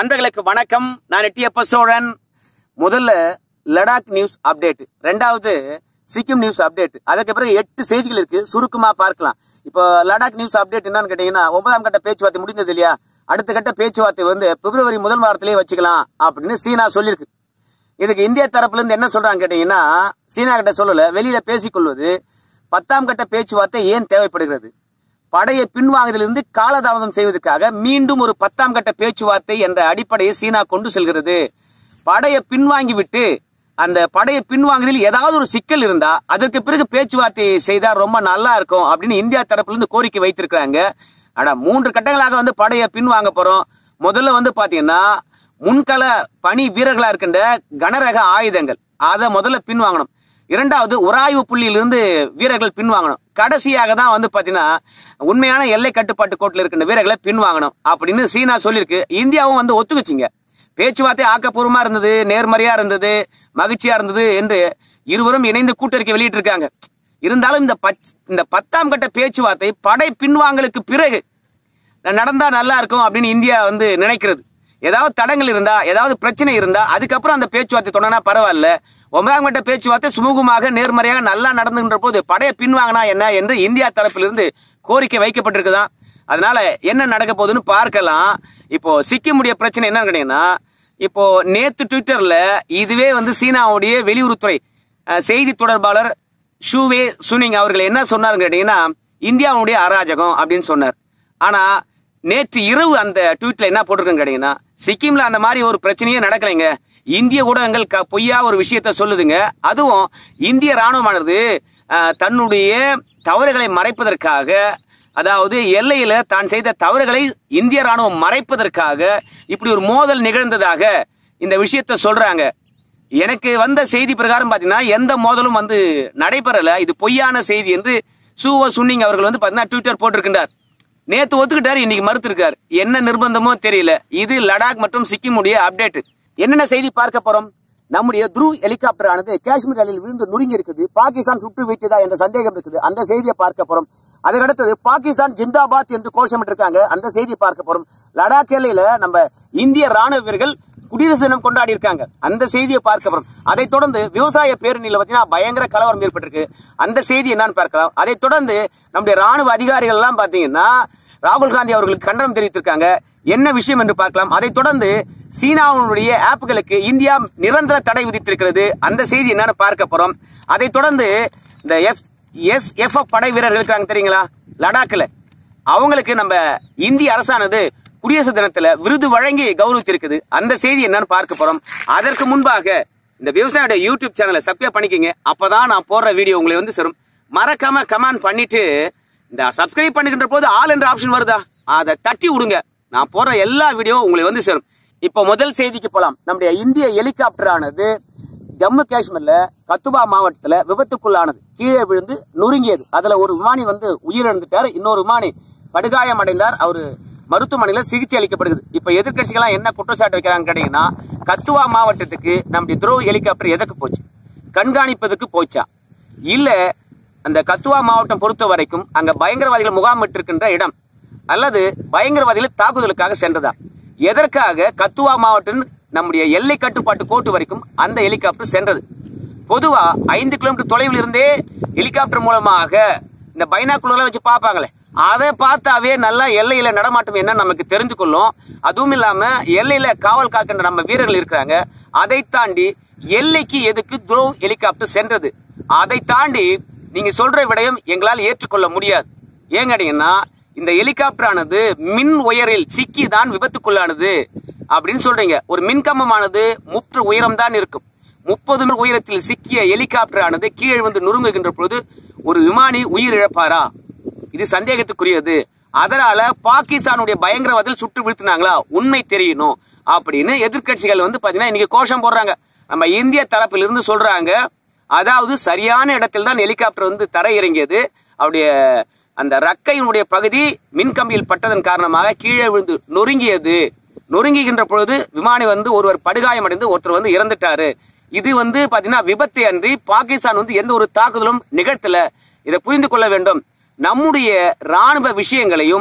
நண்பர்களுக்கு வணக்கம் நான் எட்டியப்ப சோழன் முதல்ல லடாக் நியூஸ் அப்டேட் ரெண்டாவது சிக்கிம் நியூஸ் அப்டேட் அதுக்கு பிறகு எட்டு செய்திகள் இருக்கு சுருக்கமா பார்க்கலாம் இப்போ லடாக் நியூஸ் அப்டேட் என்னன்னு கேட்டீங்கன்னா ஒன்பதாம் கட்ட பேச்சுவார்த்தை முடிந்தது இல்லையா அடுத்த கட்ட பேச்சுவார்த்தை வந்து பிப்ரவரி முதல் வாரத்திலேயே வச்சுக்கலாம் அப்படின்னு சீனா சொல்லியிருக்கு இதுக்கு இந்திய தரப்புல இருந்து என்ன சொல்றாங்க கேட்டீங்கன்னா சீனா கிட்ட சொல்லல வெளியில பேசிக்கொள்வது பத்தாம் கட்ட பேச்சுவார்த்தை ஏன் தேவைப்படுகிறது படையை பின்வாங்குவதிலிருந்து காலதாமதம் செய்வதற்காக மீண்டும் ஒரு பத்தாம் கட்ட பேச்சுவார்த்தை என்ற அடிப்படையை சீனா கொண்டு செல்கிறது படையை பின்வாங்கி விட்டு அந்த படையை பின்வாங்குவதில் ஏதாவது ஒரு சிக்கல் இருந்தா அதற்கு பிறகு பேச்சுவார்த்தை செய்தா ரொம்ப நல்லா இருக்கும் அப்படின்னு இந்தியா தரப்புல இருந்து கோரிக்கை வைத்திருக்கிறாங்க ஆனா மூன்று கட்டங்களாக வந்து படையை பின்வாங்க போறோம் முதல்ல வந்து பாத்தீங்கன்னா முன்கள பணி வீரர்களா இருக்கின்ற கனரக ஆயுதங்கள் அதை முதல்ல பின்வாங்கணும் இரண்டாவது உராய்வு புள்ளியிலிருந்து வீரர்கள் பின்வாங்கணும் கடைசியாக தான் வந்து பாத்தீங்கன்னா உண்மையான எல்லை கட்டுப்பாட்டு கோட்டில் இருக்கின்ற வீரர்களை பின்வாங்கணும் அப்படின்னு சீனா சொல்லியிருக்கு இந்தியாவும் வந்து ஒத்துக்குச்சிங்க பேச்சுவார்த்தை ஆக்கப்பூர்வமா இருந்தது நேர்மறையா இருந்தது மகிழ்ச்சியா இருந்தது என்று இருவரும் இணைந்து கூட்டறிக்கை வெளியிட்டிருக்காங்க இருந்தாலும் இந்த பச் இந்த பத்தாம் கட்ட பேச்சுவார்த்தை படை பின்வாங்கலுக்கு பிறகு நடந்தா நல்லா இருக்கும் அப்படின்னு இந்தியா வந்து நினைக்கிறது ஏதாவது தடங்கள் இருந்தா ஏதாவது பிரச்சனை இருந்தா அதுக்கப்புறம் அந்த பேச்சுவார்த்தை தொடங்கினா பரவாயில்ல ஒன்பதாம் கட்ட பேச்சுவார்த்தை சுமூகமாக நேர்மறையாக நல்லா நடந்துகின்ற போது படையை பின்வாங்கினா என்ன என்று இந்தியா தரப்பிலிருந்து கோரிக்கை வைக்கப்பட்டிருக்குதான் அதனால என்ன நடக்க போகுதுன்னு பார்க்கலாம் இப்போ சிக்கிமுடைய பிரச்சனை என்னன்னு கேட்டீங்கன்னா இப்போ நேத்து ட்விட்டர்ல இதுவே வந்து சீனாவுடைய வெளியுறவுத்துறை அஹ், செய்தி தொடர்பாளர் ஷூவே சுனிங் அவர்கள் என்ன சொன்னாருன்னு கேட்டீங்கன்னா இந்தியாவுடைய அராஜகம் அப்படின்னு சொன்னார் ஆனா நேற்று இரவு அந்த ட்வீட்ல என்ன போட்டிருக்குன்னு கேட்டீங்கன்னா சிக்கிம்ல அந்த மாதிரி ஒரு பிரச்சனையே நடக்கலைங்க இந்திய ஊடகங்கள் க- பொய்யா ஒரு விஷயத்த சொல்லுதுங்க அதுவும் இந்திய ராணுவமானது அஹ், தன்னுடைய தவறுகளை மறைப்பதற்காக அதாவது எல்லையில தான் செய்த தவறுகளை இந்திய ராணுவம் மறைப்பதற்காக இப்படி ஒரு மோதல் நிகழ்ந்ததாக இந்த விஷயத்த சொல்றாங்க எனக்கு வந்த செய்தி பிரகாரம் பாத்தீங்கன்னா எந்த மோதலும் வந்து நடைபெறல இது பொய்யான செய்தி என்று சூவ சுன்னிங் அவர்கள் வந்து பாத்தீங்கன்னா ட்விட்டர் போட்டிருக்கின்றார் நேத்து ஒத்துக்கிட்டாரு இன்னைக்கு மறுத்திருக்காரு என்ன நிர்பந்தமோ தெரியல இது லடாக் மற்றும் சிக்கிமுடைய அப்டேட் என்னென்ன செய்தி பார்க்க போறோம் நம்முடைய த்ரூ ஹெலிகாப்டர் ஆனது காஷ்மீர் அலையில் விழுந்து நொறுங்கி இருக்குது பாகிஸ்தான் சுட்டு வீழ்த்தியதா என்ற சந்தேகம் இருக்குது அந்த செய்தியை பார்க்க போறோம் அதற்கடுத்தது பாகிஸ்தான் ஜிந்தாபாத் என்று கோஷமிட்டிருக்காங்க அந்த செய்தியை பார்க்க போறோம் லடாக் எல்லையில நம்ம இந்திய ராணுவ வீரர்கள் குடியரசு தினம் கொண்டாடி இருக்காங்க அந்த செய்தியை பார்க்க போறோம் அதைத் தொடர்ந்து விவசாய பேரணியில் பார்த்தீங்கன்னா பயங்கர கலவரம் ஏற்பட்டிருக்கு அந்த செய்தி என்னன்னு பார்க்கலாம் அதைத் தொடர்ந்து நம்முடைய ராணுவ அதிகாரிகள் எல்லாம் பார்த்தீங்கன்னா ராகுல் காந்தி அவர்களுக்கு கண்டனம் தெரிவித்திருக்காங்க என்ன விஷயம் என்று பார்க்கலாம் அதைத் தொடர்ந்து சீனாவுடைய ஆப்புகளுக்கு இந்தியா நிரந்தர தடை விதித்திருக்கிறது அந்த செய்தி என்னன்னு பார்க்க போறோம் அதைத் தொடர்ந்து இந்த எஃப் எஸ் எஃப் படை வீரர்கள் இருக்காங்க தெரியுங்களா லடாக்ல அவங்களுக்கு நம்ம இந்திய அரசானது குடியரசு தினத்துல விருது வழங்கி கௌரவித்திருக்குது அந்த செய்தி என்னன்னு பார்க்க போறோம் அதற்கு முன்பாக இந்த விவசாயியோட யூடியூப் சேனலை சப்ஸ்கிரைப் பண்ணிக்கங்க அப்பதான் நான் போடுற வீடியோ உங்களை வந்து சேரும் மறக்காம கமெண்ட் பண்ணிட்டு இந்த சப்ஸ்கிரைப் பண்ணிக்கின்ற போது ஆல் என்ற ஆப்ஷன் வருதா அதை தட்டி விடுங்க நான் போடுற எல்லா வீடியோ உங்களை வந்து சேரும் இப்போ முதல் செய்திக்கு போலாம் நம்முடைய இந்திய ஹெலிகாப்டர் ஆனது ஜம்மு காஷ்மீர்ல கத்துபா மாவட்டத்துல விபத்துக்குள்ளானது கீழே விழுந்து நொறுங்கியது அதுல ஒரு விமானி வந்து உயிரிழந்துட்டார் இன்னொரு விமானி படுகாயம் அடைந்தார் அவரு மருத்துவமனையில சிகிச்சை அளிக்கப்படுகிறது இப்ப எதிர்க்கட்சிகள்லாம் என்ன குற்றச்சாட்டு வைக்கிறாங்க கேட்டீங்கன்னா கத்துவா மாவட்டத்துக்கு நம்முடைய துரோவ ஹெலிகாப்டர் எதற்கு போச்சு கண்காணிப்பதற்கு போச்சா இல்ல அந்த கத்துவா மாவட்டம் பொறுத்த வரைக்கும் அங்க பயங்கரவாதிகள் முகாமிட்டிருக்கின்ற இடம் அல்லது பயங்கரவாதிகள் தாக்குதலுக்காக சென்றதா எதற்காக கத்துவா மாவட்டம் நம்முடைய எல்லை கட்டுப்பாட்டு கோட்டு வரைக்கும் அந்த ஹெலிகாப்டர் சென்றது பொதுவா ஐந்து கிலோமீட்டர் தொலைவில் இருந்தே ஹெலிகாப்டர் மூலமாக இந்த பைனாக்குள்ள வச்சு பார்ப்பாங்களே அதை பார்த்தாவே நல்லா எல்லையில நடமாட்டம் என்ன நமக்கு தெரிந்து கொள்ளும் அதுவும் இல்லாம எல்லையில காவல் காக்கின்ற நம்ம வீரர்கள் இருக்கிறாங்க அதை தாண்டி எல்லைக்கு எதுக்கு துரோ ஹெலிகாப்டர் சென்றது அதை தாண்டி நீங்க சொல்ற விடயம் எங்களால் ஏற்றுக்கொள்ள முடியாது ஏன் கேட்டீங்கன்னா இந்த ஹெலிகாப்டர் ஆனது மின் உயரில் சிக்கி தான் விபத்துக்குள்ளானது அப்படின்னு சொல்றீங்க ஒரு மின்கம்பமானது முற்று உயரம் தான் இருக்கும் முப்பது மீட்டர் உயரத்தில் சிக்கிய ஹெலிகாப்டர் ஆனது கீழே வந்து நொறுங்குகின்ற பொழுது ஒரு விமானி உயிர் இழப்பாரா இது சந்தேகத்துக்குரியது அதனால பாகிஸ்தானுடைய பயங்கரவாதிகள் சுட்டு வீழ்த்தினாங்களா உண்மை தெரியணும் அப்படின்னு எதிர்க்கட்சிகள் வந்து பாத்தீங்கன்னா இன்னைக்கு கோஷம் போடுறாங்க நம்ம இந்திய தரப்பிலிருந்து சொல்றாங்க அதாவது சரியான இடத்தில் தான் ஹெலிகாப்டர் வந்து தரை இறங்கியது அவருடைய அந்த ரக்கையினுடைய பகுதி மின்கம்பியில் பட்டதன் காரணமாக கீழே விழுந்து நொறுங்கியது நொறுங்குகின்ற பொழுது விமானி வந்து ஒருவர் படுகாயமடைந்து ஒருத்தர் வந்து இறந்துட்டாரு இது வந்து பாத்தீங்கன்னா விபத்து அன்றி பாகிஸ்தான் வந்து எந்த ஒரு தாக்குதலும் நிகழ்த்தல இதை புரிந்து கொள்ள வேண்டும் நம்முடைய ராணுவ விஷயங்களையும்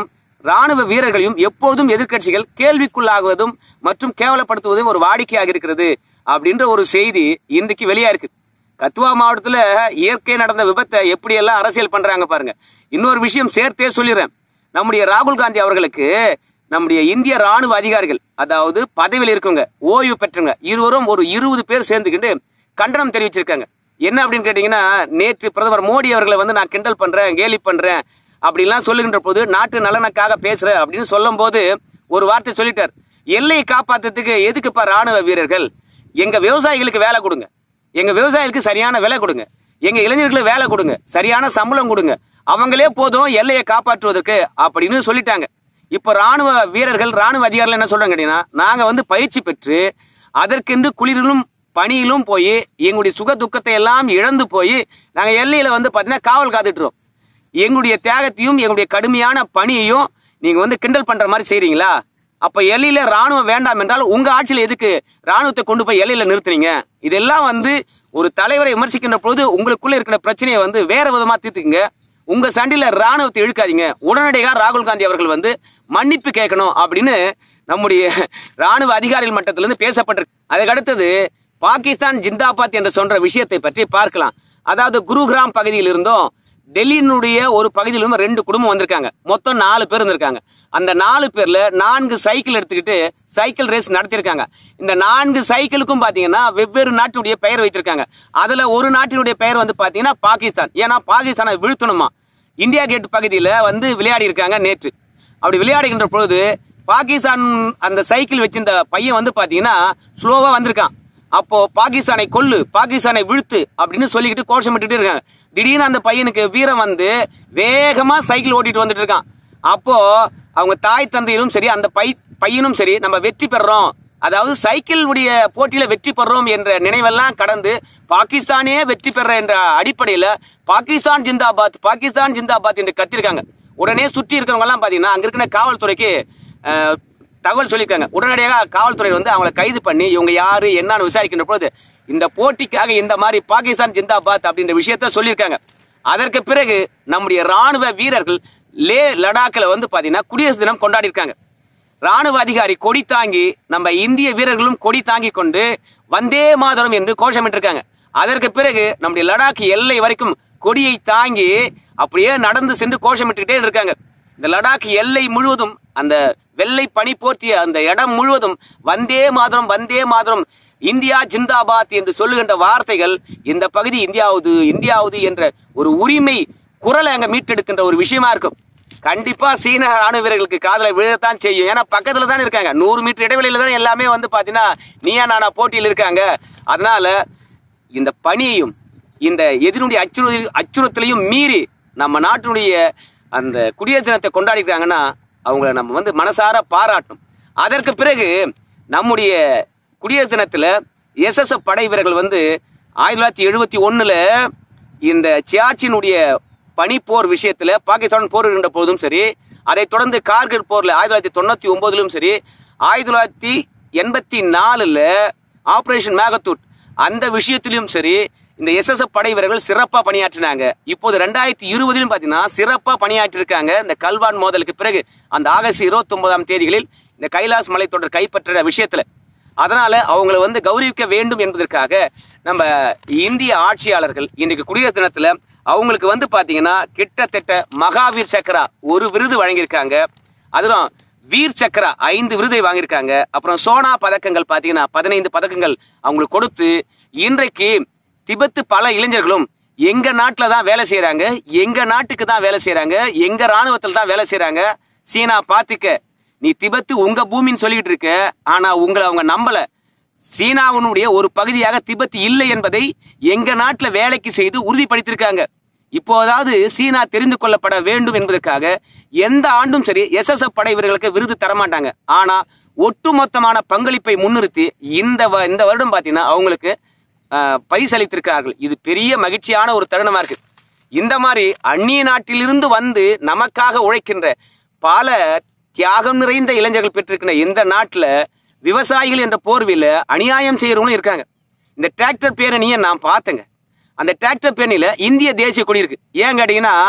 ராணுவ வீரர்களையும் எப்பொழுதும் எதிர்க்கட்சிகள் கேள்விக்குள்ளாகுவதும் மற்றும் கேவலப்படுத்துவதும் ஒரு வாடிக்கையாக இருக்கிறது அப்படின்ற ஒரு செய்தி இன்றைக்கு வெளியா இருக்கு கத்துவா மாவட்டத்துல இயற்கை நடந்த விபத்தை எப்படி எல்லாம் அரசியல் பண்றாங்க பாருங்க இன்னொரு விஷயம் சேர்த்தே சொல்லிடுறேன் நம்முடைய ராகுல் காந்தி அவர்களுக்கு நம்முடைய இந்திய ராணுவ அதிகாரிகள் அதாவது பதவியில் இருக்கவங்க ஓய்வு பெற்றவங்க இருவரும் ஒரு இருபது பேர் சேர்ந்துக்கிட்டு கண்டனம் தெரிவிச்சிருக்காங்க என்ன அப்படின்னு கேட்டீங்கன்னா நேற்று பிரதமர் மோடி அவர்களை வந்து நான் கிண்டல் பண்றேன் கேலி பண்றேன் அப்படிலாம் சொல்லுகின்ற போது நாட்டு நலனுக்காக பேசுறேன் அப்படின்னு சொல்லும்போது ஒரு வார்த்தை சொல்லிட்டார் எல்லையை காப்பாத்துறதுக்கு எதுக்குப்பா ராணுவ வீரர்கள் எங்க விவசாயிகளுக்கு வேலை கொடுங்க எங்க விவசாயிகளுக்கு சரியான விலை கொடுங்க எங்க இளைஞர்களுக்கு வேலை கொடுங்க சரியான சம்பளம் கொடுங்க அவங்களே போதும் எல்லையை காப்பாற்றுவதற்கு அப்படின்னு சொல்லிட்டாங்க இப்போ ராணுவ வீரர்கள் ராணுவ அதிகாரிகள் என்ன சொல்றாங்க கேட்டீங்கன்னா நாங்க வந்து பயிற்சி பெற்று அதற்கென்று குளிரிலும் பணியிலும் போய் எங்களுடைய சுக துக்கத்தை எல்லாம் இழந்து போய் நாங்க எல்லையில வந்து பார்த்தீங்கன்னா காவல் காத்துட்டுறோம் எங்களுடைய தியாகத்தையும் எங்களுடைய கடுமையான பணியையும் நீங்க வந்து கிண்டல் பண்ற மாதிரி செய்றீங்களா அப்ப எல்லையில ராணுவம் வேண்டாம் என்றால் உங்க ஆட்சியில் எதுக்கு ராணுவத்தை கொண்டு போய் எல்லையில நிறுத்துறீங்க இதெல்லாம் வந்து ஒரு தலைவரை விமர்சிக்கின்ற பொழுது உங்களுக்குள்ள இருக்கிற பிரச்சனையை வந்து வேற விதமா தீர்த்துக்குங்க உங்க சண்டையில ராணுவத்தை இழுக்காதீங்க உடனடியாக ராகுல் காந்தி அவர்கள் வந்து மன்னிப்பு கேட்கணும் அப்படின்னு நம்முடைய ராணுவ அதிகாரிகள் மட்டத்திலிருந்து பேசப்பட்டிருக்கு அதுக்கு அடுத்தது பாகிஸ்தான் ஜிந்தாபாத் என்று சொல்ற விஷயத்தை பற்றி பார்க்கலாம் அதாவது குருகிராம் பகுதியில் இருந்தும் டெல்லியினுடைய ஒரு பகுதியிலும் ரெண்டு குடும்பம் வந்திருக்காங்க மொத்தம் நாலு பேர் இருந்திருக்காங்க அந்த நாலு பேர்ல நான்கு சைக்கிள் எடுத்துக்கிட்டு சைக்கிள் ரேஸ் நடத்தியிருக்காங்க இந்த நான்கு சைக்கிளுக்கும் பாத்தீங்கன்னா வெவ்வேறு நாட்டினுடைய பெயர் வைத்திருக்காங்க அதுல ஒரு நாட்டினுடைய பெயர் வந்து பாத்தீங்கன்னா பாகிஸ்தான் ஏன்னா பாகிஸ்தானை வீழ்த்தணுமா இந்தியா கேட் பகுதியில வந்து விளையாடி இருக்காங்க நேற்று அப்படி விளையாடுகின்ற பொழுது பாகிஸ்தான் அந்த சைக்கிள் வச்சிருந்த பையன் வந்து பாத்தீங்கன்னா ஸ்லோவா வந்திருக்கான் அப்போ பாகிஸ்தானை கொல்லு பாகிஸ்தானை வீழ்த்து அப்படின்னு சொல்லிக்கிட்டு கோஷமிட்டுட்டு இருக்காங்க திடீர்னு அந்த பையனுக்கு வீரம் வந்து வேகமா சைக்கிள் ஓட்டிட்டு வந்துட்டு இருக்கான் அப்போ அவங்க தாய் தந்தையிலும் சரி அந்த பை பையனும் சரி நம்ம வெற்றி பெறுறோம் அதாவது சைக்கிள் உடைய போட்டியில வெற்றி பெறுறோம் என்ற நினைவெல்லாம் கடந்து பாகிஸ்தானே வெற்றி பெற என்ற அடிப்படையில பாகிஸ்தான் ஜிந்தாபாத் பாகிஸ்தான் ஜிந்தாபாத் என்று கத்திருக்காங்க உடனே சுற்றி இருக்கிறவங்க எல்லாம் பாத்தீங்கன்னா அங்க இருக்கிற காவல்துறைக்கு அஹ், தகவல் சொல்லியிருக்காங்க உடனடியாக காவல்துறை வந்து அவங்களை கைது பண்ணி இவங்க யாரு என்னன்னு விசாரிக்கின்ற பொழுது இந்த போட்டிக்காக இந்த மாதிரி பாகிஸ்தான் ஜிந்தாபாத் அப்படின்ற விஷயத்த சொல்லியிருக்காங்க அதற்கு பிறகு நம்முடைய ராணுவ வீரர்கள் லே லடாக்ல வந்து பாத்தீங்கன்னா குடியரசு தினம் கொண்டாடி இருக்காங்க ராணுவ அதிகாரி கொடி தாங்கி நம்ம இந்திய வீரர்களும் கொடி தாங்கி கொண்டு வந்தே மாதரம் என்று கோஷமிட்டிருக்காங்க அதற்கு பிறகு நம்முடைய லடாக் எல்லை வரைக்கும் கொடியை தாங்கி அப்படியே நடந்து சென்று கோஷமிட்டுக்கிட்டே இருக்காங்க இந்த லடாக் எல்லை முழுவதும் அந்த வெள்ளை பனி போர்த்திய அந்த இடம் முழுவதும் வந்தே மாதரம் வந்தே மாதரம் இந்தியா ஜிந்தாபாத் என்று சொல்லுகின்ற வார்த்தைகள் இந்த பகுதி இந்தியாவுது இந்தியாவுது என்ற ஒரு உரிமை குரலை அங்க மீட்டெடுக்கின்ற ஒரு விஷயமா இருக்கும் கண்டிப்பா சீன ராணுவ வீரர்களுக்கு காதல விழத்தான் செய்யும் ஏன்னா பக்கத்துல தான் இருக்காங்க நூறு மீட்டர் இடைவெளியில தான் எல்லாமே வந்து பாத்தீங்கன்னா நீயா நானா போட்டியில் இருக்காங்க அதனால இந்த பணியையும் இந்த எதிரினுடைய அச்சுறு அச்சுறுத்தலையும் மீறி நம்ம நாட்டினுடைய அந்த குடியரசு தினத்தை கொண்டாடிக்கிறாங்கன்னா அவங்கள நம்ம வந்து மனசார பாராட்டணும் அதற்கு பிறகு நம்முடைய குடியரசு தினத்துல எஸ்எஸ்எஃப் படை வீரர்கள் வந்து ஆயிரத்தி தொள்ளாயிரத்தி எழுபத்தி ஒண்ணுல இந்த சியாச்சினுடைய பனிப்போர் விஷயத்துல பாகிஸ்தான் போரிடுகின்ற போதும் சரி அதைத் தொடர்ந்து கார்கில் போர்ல ஆயிரத்தி தொள்ளாயிரத்தி தொண்ணூத்தி ஒன்பதிலும் சரி ஆயிரத்தி தொள்ளாயிரத்தி எண்பத்தி நாலுல ஆபரேஷன் மேகத்தூட் அந்த விஷயத்திலும் சரி இந்த எஸ்எஸ்எஃப் படை வீரர்கள் சிறப்பா பணியாற்றினாங்க இப்போது ரெண்டாயிரத்தி இருபதிலும் பாத்தீங்கன்னா சிறப்பா பணியாற்றிருக்காங்க இந்த கல்வான் மோதலுக்கு பிறகு அந்த ஆகஸ்ட் இருபத்தி ஒன்பதாம் தேதிகளில் இந்த கைலாஸ் மலைத்தொடர் கைப்பற்ற விஷயத்துல அதனால அவங்கள வந்து கௌரவிக்க வேண்டும் என்பதற்காக நம்ம இந்திய ஆட்சியாளர்கள் இன்னைக்கு குடியரசு தினத்துல அவங்களுக்கு வந்து பாத்தீங்கன்னா கிட்டத்தட்ட மகாவீர் சக்ரா ஒரு விருது வழங்கியிருக்காங்க அதுவும் வீர் சக்ரா ஐந்து விருதை வாங்கியிருக்காங்க அப்புறம் சோனா பதக்கங்கள் பாத்தீங்கன்னா பதினைந்து பதக்கங்கள் அவங்களுக்கு கொடுத்து இன்றைக்கு திபெத்து பல இளைஞர்களும் எங்க நாட்டுல தான் வேலை செய்யறாங்க எங்க நாட்டுக்கு தான் வேலை செய்யறாங்க எங்க ராணுவத்தில் தான் வேலை செய்யறாங்க சீனா பாத்துக்க நீ திபெத்து உங்க பூமின்னு சொல்லிட்டு இருக்க ஆனா உங்களை அவங்க நம்பல சீனாவினுடைய ஒரு பகுதியாக திபெத் இல்லை என்பதை எங்க நாட்டுல வேலைக்கு செய்து உறுதிப்படுத்தியிருக்காங்க இப்போதாவது சீனா தெரிந்து கொள்ளப்பட வேண்டும் என்பதற்காக எந்த ஆண்டும் சரி எஸ்எஸ்எஃப் படை வீரர்களுக்கு விருது தரமாட்டாங்க ஆனா ஒட்டுமொத்தமான பங்களிப்பை முன்னிறுத்தி இந்த வ- இந்த வருடம் பார்த்தீங்கன்னா அவங்களுக்கு ஆஹ், பரிசளித்திருக்கிறார்கள் இது பெரிய மகிழ்ச்சியான ஒரு தருணமா இருக்கு இந்த மாதிரி அந்நிய நாட்டிலிருந்து வந்து நமக்காக உழைக்கின்ற பல தியாகம் நிறைந்த இளைஞர்கள் பெற்றிருக்கிற இந்த நாட்டுல விவசாயிகள் என்ற போர்வையில அநியாயம் செய்யறவங்களும் இருக்காங்க இந்த டிராக்டர் பேரணியை நான் பார்த்தேங்க அந்த டிராக்டர் பேரணியில இந்திய தேசிய கொடி இருக்கு ஏன் கேட்டீங்கன்னா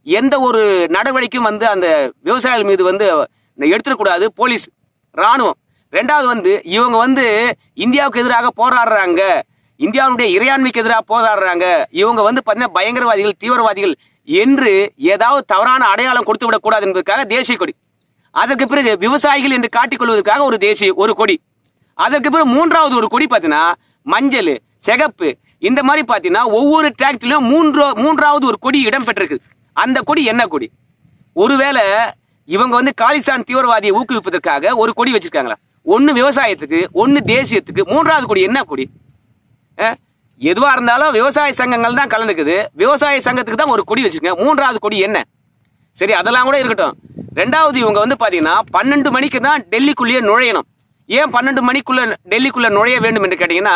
எந்த ஒரு நடவடிக்கையும் வந்து அந்த விவசாயிகள் மீது வந்து எடுத்துடக்கூடாது போலீஸ் ராணுவம் ரெண்டாவது வந்து இவங்க வந்து இந்தியாவுக்கு எதிராக போராடுறாங்க இந்தியாவுடைய இறையாண்மைக்கு எதிராக போராடுறாங்க இவங்க வந்து பார்த்தீங்கன்னா பயங்கரவாதிகள் தீவிரவாதிகள் என்று ஏதாவது தவறான அடையாளம் கொடுத்து விடக்கூடாது என்பதற்காக தேசிய கொடி அதற்கு பிறகு விவசாயிகள் என்று காட்டிக்கொள்வதற்காக ஒரு தேசிய ஒரு கொடி அதற்கு பிறகு மூன்றாவது ஒரு கொடி பார்த்தீங்கன்னா மஞ்சள் சிகப்பு இந்த மாதிரி பார்த்தீங்கன்னா ஒவ்வொரு டிராக்டர்லையும் மூன்று மூன்றாவது ஒரு கொடி இடம் பெற்றிருக்கு அந்த கொடி என்ன கொடி ஒருவேளை இவங்க வந்து காலிஸ்தான் தீவிரவாதியை ஊக்குவிப்பதற்காக ஒரு கொடி வச்சிருக்காங்களா ஒன்று விவசாயத்துக்கு ஒன்று தேசியத்துக்கு மூன்றாவது கொடி என்ன கொடி அஹ், எதுவா இருந்தாலும் விவசாய சங்கங்கள் தான் கலந்துக்குது விவசாய சங்கத்துக்கு தான் ஒரு கொடி வச்சிருக்கேன் மூன்றாவது கொடி என்ன சரி அதெல்லாம் கூட இருக்கட்டும் ரெண்டாவது இவங்க வந்து பாத்தீங்கன்னா பன்னெண்டு மணிக்கு தான் டெல்லிக்குள்ளேயே நுழையணும் ஏன் பன்னெண்டு மணிக்குள்ள டெல்லிக்குள்ள நுழைய வேண்டும் என்று கேட்டீங்கன்னா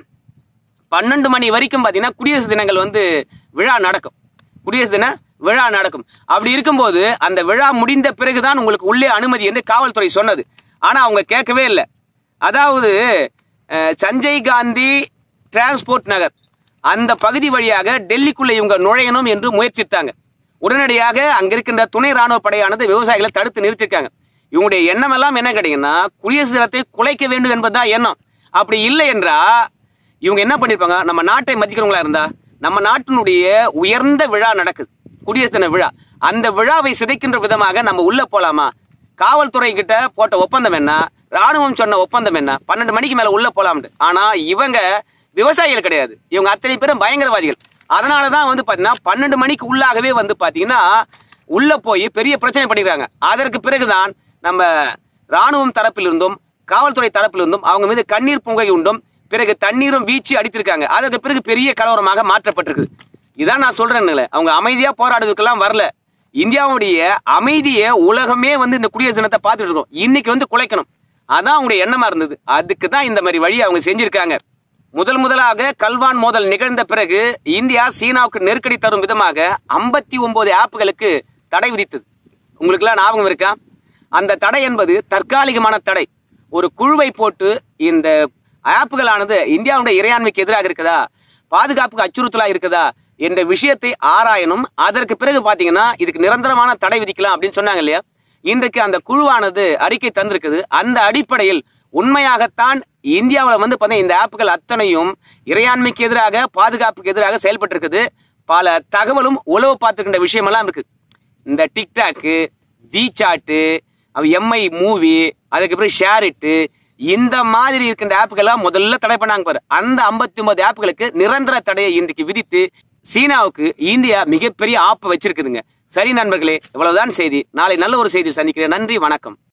பன்னெண்டு மணி வரைக்கும் பார்த்தீங்கன்னா குடியரசு தினங்கள் வந்து விழா நடக்கும் குடியரசு தின விழா நடக்கும் அப்படி இருக்கும்போது அந்த விழா முடிந்த பிறகுதான் உங்களுக்கு உள்ளே அனுமதி என்று காவல்துறை சொன்னது ஆனால் அவங்க கேட்கவே இல்லை அதாவது அஹ், சஞ்சய் காந்தி டிரான்ஸ்போர்ட் நகர் அந்த பகுதி வழியாக டெல்லிக்குள்ளே இவங்க நுழையணும் என்று முயற்சித்தாங்க உடனடியாக அங்க இருக்கின்ற துணை ராணுவ படையானது விவசாயிகளை தடுத்து நிறுத்திருக்காங்க இவங்களுடைய எண்ணம் எல்லாம் என்ன கேட்டீங்கன்னா குடியரசு தினத்தை குலைக்க வேண்டும் என்பதுதான் எண்ணம் அப்படி இல்லை என்றா இவங்க என்ன பண்ணிருப்பாங்க நம்ம நாட்டை மதிக்கிறவங்களா இருந்தா நம்ம நாட்டினுடைய உயர்ந்த விழா நடக்குது குடியரசு தின விழா அந்த விழாவை சிதைக்கின்ற விதமாக நம்ம உள்ள போலாமா காவல்துறை கிட்ட போட்ட ஒப்பந்தம் என்ன ராணுவம் சொன்ன ஒப்பந்தம் என்ன பன்னெண்டு மணிக்கு மேல உள்ள போலாம்னு ஆனா இவங்க விவசாயிகள் கிடையாது இவங்க அத்தனை பேரும் பயங்கரவாதிகள் அதனால தான் வந்து பார்த்தீங்கன்னா பன்னெண்டு மணிக்கு உள்ளாகவே வந்து பார்த்தீங்கன்னா உள்ள போய் பெரிய பிரச்சனை பண்ணிக்கிறாங்க அதற்கு பிறகுதான் நம்ம ராணுவம் தரப்பிலிருந்தும் காவல்துறை தரப்பிலிருந்தும் அவங்க மீது கண்ணீர் புகை உண்டும் பிறகு தண்ணீரும் வீச்சு அடித்திருக்காங்க அதற்கு பிறகு பெரிய கலவரமாக மாற்றப்பட்டிருக்குது இதான் நான் சொல்றேன்னுல அவங்க அமைதியா போராடுறதுக்கெல்லாம் வரல இந்தியாவுடைய அமைதியை உலகமே வந்து இந்த குடியரசு தினத்தை பார்த்துட்டு இருக்கோம் இன்னைக்கு வந்து குலைக்கணும் அதான் அவங்களுடைய எண்ணமா இருந்தது அதுக்கு தான் இந்த மாதிரி வழி அவங்க செஞ்சிருக்காங்க முதல் முதலாக கல்வான் மோதல் நிகழ்ந்த பிறகு இந்தியா சீனாவுக்கு நெருக்கடி தரும் விதமாக ஐம்பத்தி ஒன்பது ஆப்புகளுக்கு தடை விதித்தது உங்களுக்கெல்லாம் ஞாபகம் இருக்கா அந்த தடை என்பது தற்காலிகமான தடை ஒரு குழுவை போட்டு இந்த ஆப்புகளானது இந்தியாவுடைய இறையாண்மைக்கு எதிராக இருக்குதா பாதுகாப்புக்கு அச்சுறுத்தலா இருக்குதா என்ற விஷயத்தை ஆராயணும் அதற்கு பிறகு பாத்தீங்கன்னா இதுக்கு நிரந்தரமான தடை விதிக்கலாம் அப்படின்னு சொன்னாங்க இல்லையா இன்றைக்கு அந்த குழுவானது அறிக்கை தந்திருக்குது அந்த அடிப்படையில் உண்மையாகத்தான் இந்தியாவில் வந்து பார்த்தீங்கன்னா இந்த ஆப்புகள் அத்தனையும் இறையாண்மைக்கு எதிராக பாதுகாப்புக்கு எதிராக செயல்பட்டு இருக்குது பல தகவலும் உளவு பார்த்துக்கின்ற விஷயமெல்லாம் இருக்குது இந்த டிக்டாக்கு வீசாட்டு எம்ஐ மூவி அதுக்கப்புறம் ஷேரிட்டு இந்த மாதிரி இருக்கின்ற ஆப்புகள்லாம் முதல்ல தடை பண்ணாங்க பாரு அந்த ஐம்பத்தி ஒன்பது ஆப்புகளுக்கு நிரந்தர தடையை இன்றைக்கு விதித்து சீனாவுக்கு இந்தியா மிகப்பெரிய ஆப்பு வச்சிருக்குதுங்க சரி நண்பர்களே இவ்வளவுதான் செய்தி நாளை நல்ல ஒரு செய்தியில் சந்திக்கிறேன் நன்றி வணக்கம்